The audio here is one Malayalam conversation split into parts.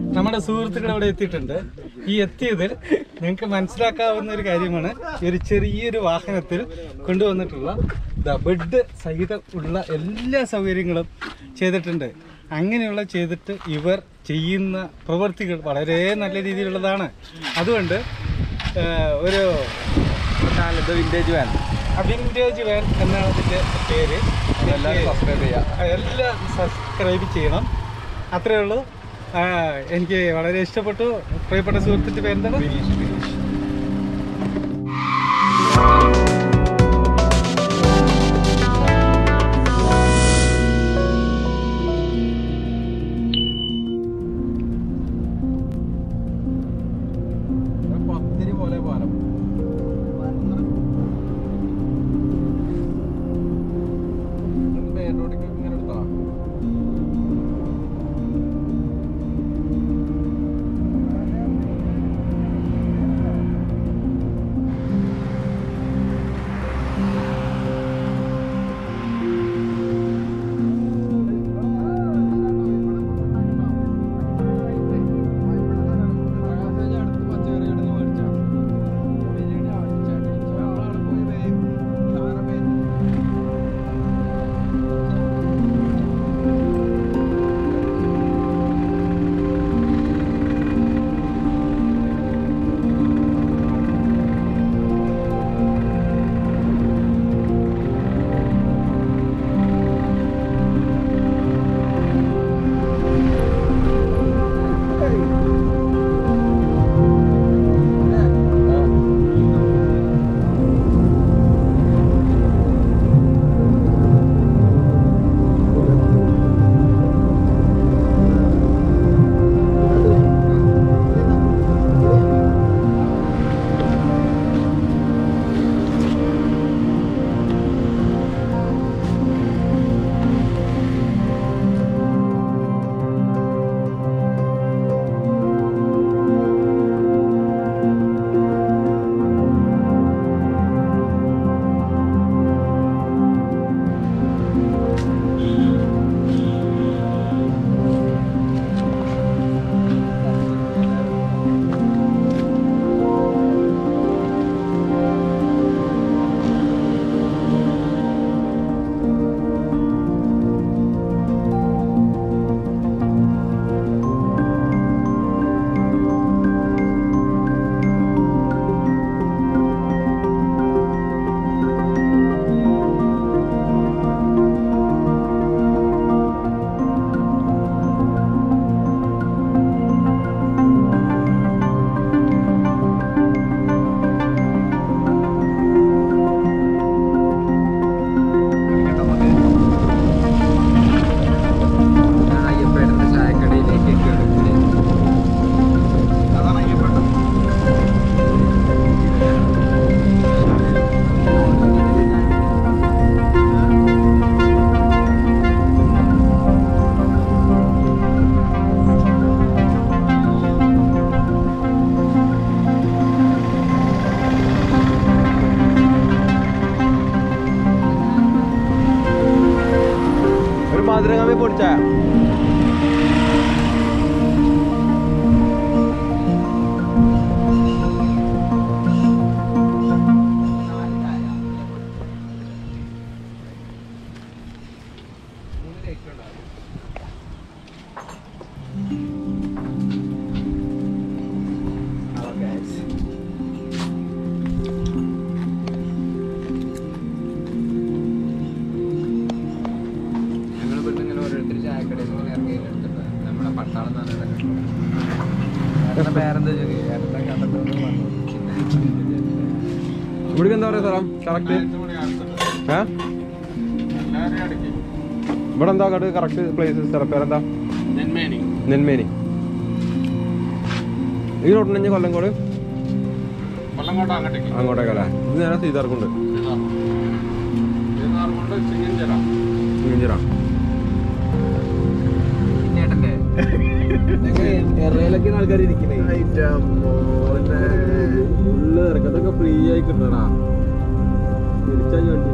നമ്മുടെ സുഹൃത്തുക്കൾ ഇവിടെ എത്തിയിട്ടുണ്ട് ഈ എത്തിയതിൽ നിങ്ങൾക്ക് മനസ്സിലാക്കാവുന്ന ഒരു കാര്യമാണ് ഈ ഒരു ചെറിയൊരു വാഹനത്തിൽ കൊണ്ടുവന്നിട്ടുള്ള ദ ബെഡ് സഹിതം ഉള്ള എല്ലാ സൗകര്യങ്ങളും ചെയ്തിട്ടുണ്ട് അങ്ങനെയുള്ള ചെയ്തിട്ട് ഇവർ ചെയ്യുന്ന പ്രവൃത്തികൾ വളരെ നല്ല രീതിയിലുള്ളതാണ് അതുകൊണ്ട് ആ, ഒരു channel vintage van vintage van എന്നാണ് അതിൻ്റെ പേര് എല്ലാവരും സബ്സ്ക്രൈബ് ചെയ്യുക എല്ലാം സബ്സ്ക്രൈബ് ചെയ്യണം അത്രേ ഉള്ളൂ ആ, എനിക്ക് വളരെ ഇഷ്ടപ്പെട്ടു പ്രിയപ്പെട്ട സുഹൃത്തിൻ്റെ പേരെന്താണ് പത്തിരി പോലെ പാലം മെയിൻ റോഡിലേക്ക് ഇങ്ങനെ എടുത്താ അയ്യപ്പേട്ടന്റെ ചായക്കടയിലേക്ക് കിടക്കുന്നത് അതാണ് അയ്യപ്പെട്ട ഒരു മധുരങ്ങാമി പൊടിച്ചായ ഞങ്ങൾ ഇവിടുന്ന് ഇങ്ങനെ ഓരോരുത്തർ ചായക്കടയിൽ നിന്ന് ഇങ്ങനെ ഇറങ്ങി എടുത്തിട്ട് നമ്മുടെ പട്ടാളം എന്ന് പറഞ്ഞ പേരെന്താ ചോദിക്കുക ഏട്ടൻ കണ്ടിട്ട് വന്നു ഇവിടേക്ക് എന്താ പറയുക സ്ഥലം കറക്റ്റ് ഏ ഇവിടെ എന്താ കണ്ട് കറക്റ്റ് പ്ലേസ് സ്ഥലം പേരെന്താ നെന്മേനി ഈ റോഡിന് കൊല്ലംകോട് കൊല്ലങ്കോട്ട അങ്ങോട്ടേക്ക് അങ്ങോട്ടേക്കല്ലേ ഇത് നേരെ സീതാർക്കുണ്ട് ഇഞ്ചിറ ചേട്ടന്റെ എറയിലൊക്കെയാണ് ആൾക്കാർ ഇരിക്കുന്നത് ഫുള്ള് ഇറക്കത്തൊക്കെ ഫ്രീ ആയി കിട്ടണടാ തിരിച്ചാൽ വണ്ടി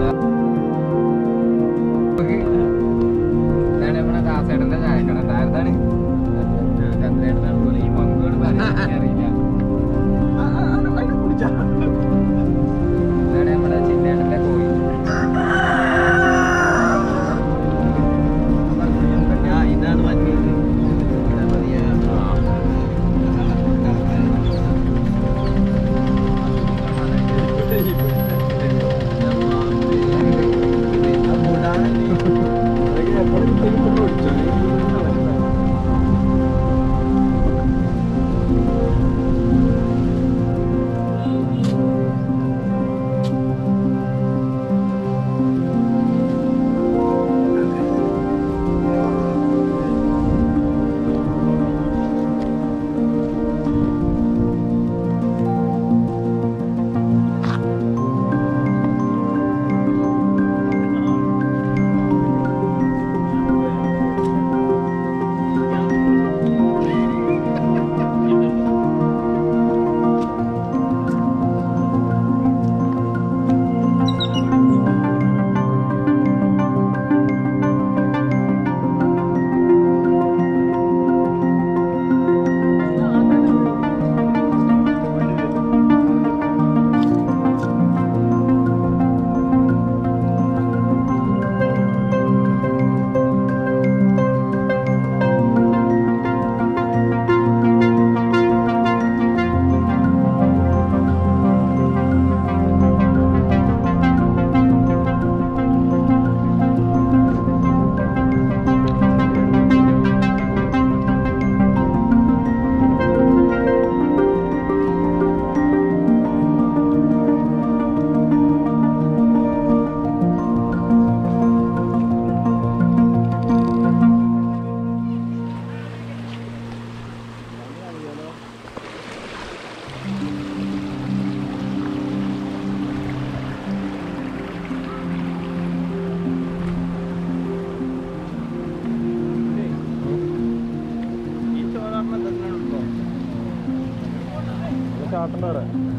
ഇതാണ് നമ്മുടെ ദാസേട്ടന്റെ ചായക്കട ആരതാണ് ചന്ദ്രേട്ടനാണ് പോലെ ഈ പങ്കോട് പറയാൻ അറിയില്ല ഇതാണ് നമ്മുടെ ചിന്നേട്ടന്റെ കോഴി ഇതാണ് മറ്റേത് ഇതാ മതിയാ ചാട്ടണ്ട